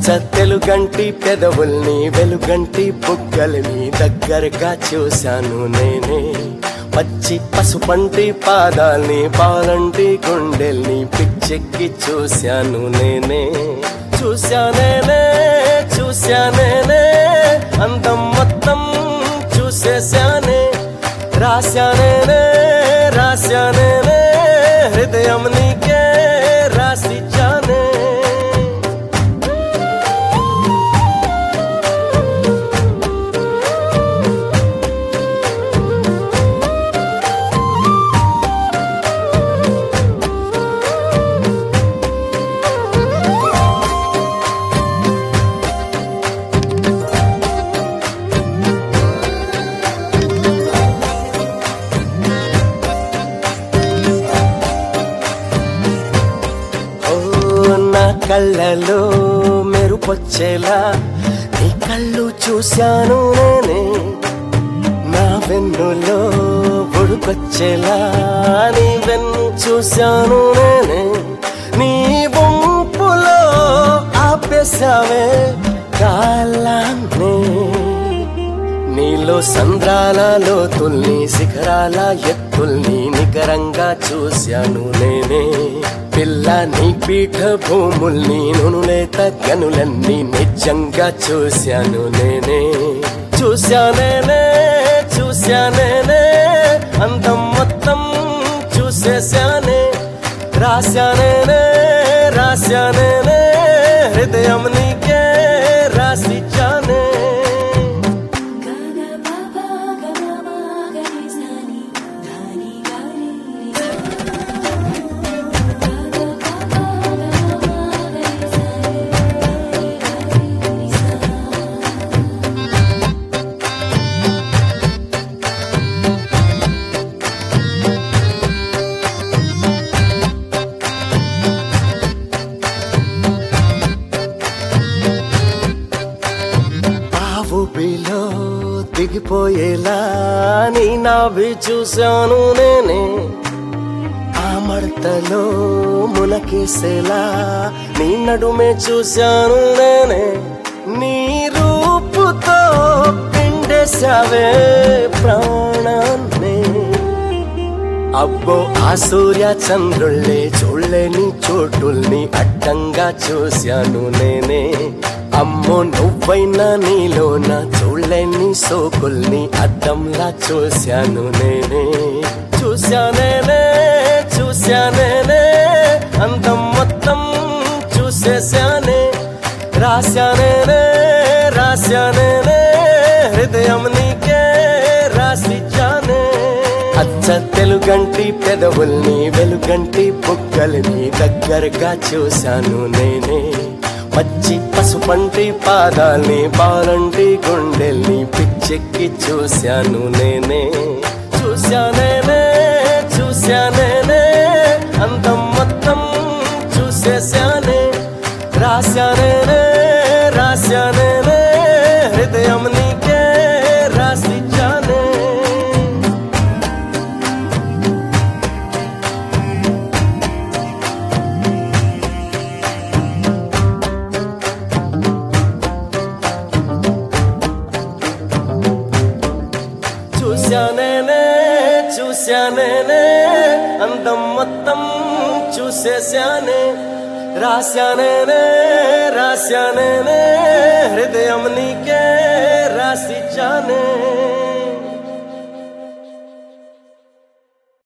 అచ్చ తెలుగంటి పెదవుల్ని వెలుగంటి బుగ్గల్ని దగ్గరగా చూశాను నేనే పచ్చి పసుపంటి పాదాల్ని పాలంటి గుండెల్ని పిచ్చెక్కి చూశాను నేనే చూశానేనే చూశానేనే అందం మొత్తం చూసేశానే రాశానేనే రాశానేనే హృదయం నీకే రాసిచ్చానే ఓ నా కళ్ళలో మెరుపొచ్చేలా నీ కళ్ళు చూశాను నేనే నా వెన్నులో ఉడుకొచ్చేలా నీ వెన్ను చూశాను నేనే నీ వంపులో ఆపేశావే కాలాన్నే నీలో సంద్రాల లోతుల్ని శిఖరాల ఎత్తుల్ని నికరంగా చూశాను నేనే పిల్ల నీ పీఠ భూముల్ని నునులేత గనులన్నీ నిజంగా చూశాను నేనే చూశానేనే చూశానేనే అందం మొత్తం చూసేశానే రాశానేనే రాశానేనే హృదయం నీకే రాసిచ్చానే Gana papa gana ma gani sani dhani gani sa. Gana papa gana ma gani sani dhani gani sa. ఆవు బిలో దిగిపోయేలా నీ నాభి చూశాను నేనే ఆ మడతలో మునకేసేలా నీ నడుమే చూశాను నేనే నీ రూపుతో పిండేశావే ప్రాణాన్ని అబ్బో ఆ సూర్య చంద్రుల్ని చూడలేని చోటుల్ని అడ్డంగా చూశాను నేనే అమ్మో నువ్వైనా నీలోన చూడలేని సోకుల్ని అద్దంలా చూశాను నేనే చూశానేనే చూశానేనే అందం మొత్తం చూసేశానే రాశానేనే రాశానేనే హృదయం నీకే రాసిచ్చానే అచ్చ తెలుగంటి పెదవుల్ని వెలుగంటి బుగ్గల్ని దగ్గరగా చూశాను నేనే పచ్చి పసుపంటి పాదాల్ని బాలంటి గుండెల్ని పిచ్చెక్కి చూశాను నేనే చూశానేనే చూశానేనే అందం మొత్తం చూసేశానే రాశానేనే రాశానేనే హృదయం నీకే రాసిచ్చానే చూశానేనే చూశానేనే అందం మొత్తం చూసేశానే రాశానేనే రాశానేనే హృదయం నీకే రాసిచ్చానే